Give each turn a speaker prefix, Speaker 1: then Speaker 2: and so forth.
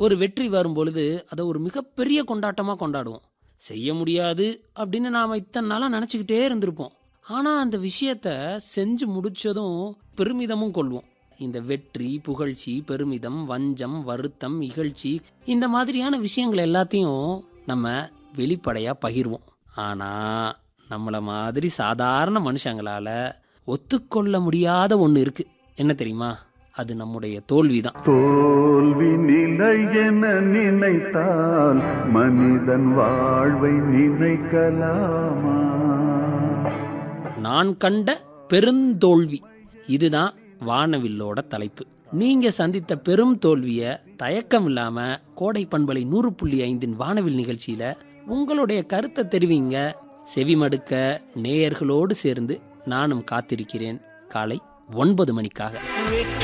Speaker 1: ஒரு வெற்றி வரும் பொழுது அதை ஒரு மிகப்பெரிய கொண்டாட்டமாக கொண்டாடுவோம் செய்ய முடியாது அப்படின்னு நாம் இத்தனை நாளாக நினச்சிக்கிட்டே இருந்திருப்போம் ஆனால் அந்த விஷயத்த செஞ்சு முடிச்சதும் பெருமிதமும் கொள்வோம் இந்த வெற்றி புகழ்ச்சி பெருமிதம் வஞ்சம் வருத்தம் இகழ்ச்சி இந்த மாதிரியான விஷயங்கள் எல்லாத்தையும் நம்ம வெளிப்படையாக பகிர்வோம் ஆனால் நம்மளை மாதிரி சாதாரண மனுஷங்களால ஒத்துக்கொள்ள முடியாத ஒன்று இருக்கு என்ன தெரியுமா அது நம்முடைய தோல்விதான்
Speaker 2: தோல்வி நிலை என நினைத்தால் மனிதன் வாழ்வை நினைக்கலாமா
Speaker 1: நான் கண்ட பெருந்தோல்வி இதுதான் வானவில்லோட தலைப்பு நீங்க சந்தித்த பெரும் தோல்விய தயக்கம் இல்லாம கோடை பண்பலை நூறு புள்ளி ஐந்தின் வானவில் நிகழ்ச்சியில உங்களுடைய கருத்தை தெரிவிங்க செவிமடுக்க நேயர்களோடு சேர்ந்து நானும் காத்திருக்கிறேன் காலை ஒன்பது மணிக்காக